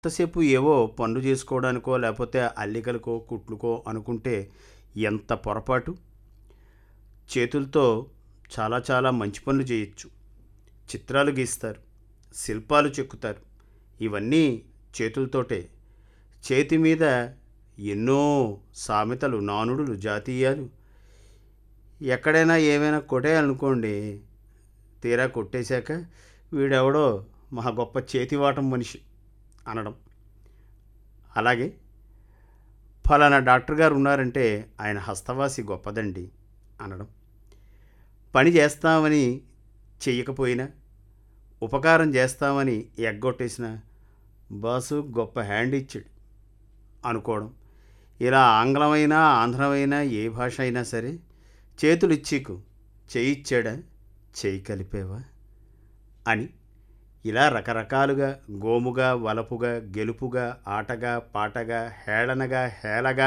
ఎంతసేపు ఏవో పనులు చేసుకోవడానికో లేకపోతే అల్లికలకో కుట్లుకో అనుకుంటే ఎంత పొరపాటు చేతులతో చాలా చాలా మంచి పనులు చేయొచ్చు చిత్రాలు గీస్తారు శిల్పాలు చెక్కుతారు ఇవన్నీ చేతులతోటే చేతి మీద ఎన్నో సామెతలు నానుడులు జాతీయాలు ఎక్కడైనా ఏమైనా కొట్టేయాలనుకోండి తీరా కొట్టేశాక వీడెవడో మహా గొప్ప చేతివాటం మనిషి అనడం అలాగే ఫలానా డాక్టర్ గారు ఉన్నారంటే ఆయన హస్తవాసి గొప్పదండి అనడం పని చేస్తామని చెయ్యకపోయినా ఉపకారం చేస్తామని ఎగ్గొట్టేసిన బాసు గొప్ప హ్యాండ్ ఇచ్చాడు అనుకోవడం ఇలా ఆంగ్లమైనా ఆంధ్రమైనా ఏ భాష అయినా సరే చేతులు ఇచ్చికు చేయిచ్చాడా చేయి కలిపేవా అని ఇలా రకరకాలుగా గోముగా వలపుగా గెలుపుగా ఆటగా పాటగా హేళనగా హేళగా